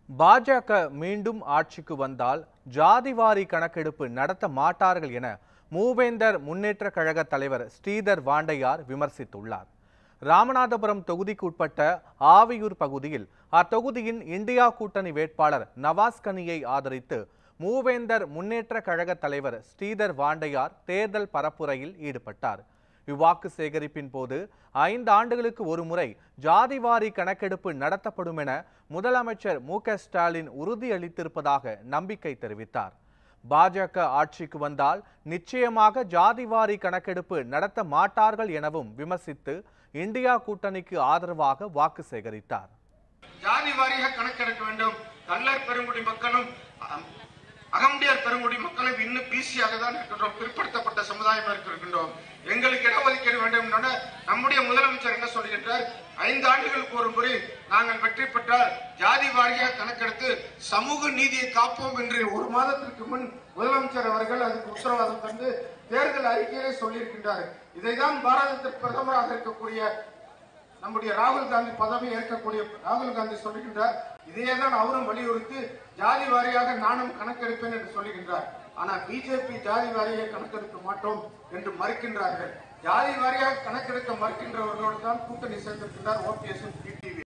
பாஜக மீண்டும் ஆட்சிக்கு வந்தால் ஜாதிவாரி கணக்கெடுப்பு நடத்த மாட்டார்கள் என மூவேந்தர் முன்னேற்ற கழக தலைவர் ஸ்ரீதர் வாண்டையார் விமர்சித்துள்ளார் ராமநாதபுரம் தொகுதிக்குட்பட்ட ஆவியூர் பகுதியில் அத்தொகுதியின் இந்தியா கூட்டணி வேட்பாளர் நவாஸ் கனியை ஆதரித்து மூவேந்தர் முன்னேற்ற கழக தலைவர் ஸ்ரீதர் வாண்டையார் தேர்தல் பரப்புரையில் ஈடுபட்டார் இவ்வாக்கு சேகரிப்பின் போது ஐந்து ஆண்டுகளுக்கு ஒரு முறை ஜாதிவாரி கணக்கெடுப்பு நடத்தப்படும் என முதலமைச்சர் மு க ஸ்டாலின் உறுதியளித்திருப்பதாக நம்பிக்கை தெரிவித்தார் பாஜக ஆட்சிக்கு வந்தால் நிச்சயமாக ஜாதிவாரி கணக்கெடுப்பு நடத்த மாட்டார்கள் எனவும் விமர்சித்து இந்தியா கூட்டணிக்கு ஆதரவாக வாக்கு சேகரித்தார் ஜாதி வாரியாக கணக்கெடுக்க வேண்டும் கல்லர் பெருங்குடி மக்களும் அம், அகமுடையார் பெருங்குடி மக்களும் இன்னும் பிசியாக தான் இருக்கின்றோம் பிற்படுத்தப்பட்ட சமுதாயமாக இருக்கின்றோம் எங்களுக்கு இடஒதுக்கீடு வேண்டும் என்ற நம்முடைய முதலமைச்சர் என்ன சொல்கின்றார் ஐந்து ஆண்டுகளுக்கு ஒரு முறை நாங்கள் வெற்றி பெற்றால் ஜாதி வாரியாக கணக்கெடுத்து சமூக நீதியை காப்போம் என்று ஒரு மாதத்திற்கு முன் முதலமைச்சர் அவர்கள் அதுக்கு உத்தரவாதம் தந்து தேர்தல் அறிக்கையிலே சொல்லியிருக்கின்றார் இதைதான் பாரதத்திற்கு பிரதமராக இருக்கக்கூடிய நம்முடைய ராகுல் காந்தி பதவி ஏற்கக்கூடிய ராகுல் காந்தி சொல்லுகின்றார் இதையே தான் அவரும் வலியுறுத்தி ஜாதி வாரியாக நானும் கணக்கெடுப்பேன் என்று சொல்லுகின்றார் ஆனா பிஜேபி ஜாதி வாரியாக கணக்கெடுக்க மாட்டோம் என்று மறுக்கின்றார்கள் ஜாதி வாரியாக கணக்கெடுக்க மறுக்கின்றவர்களோடு தான் கூட்டணி சேர்ந்திருக்கின்றார் ஓபிஎஸ் டிடிவி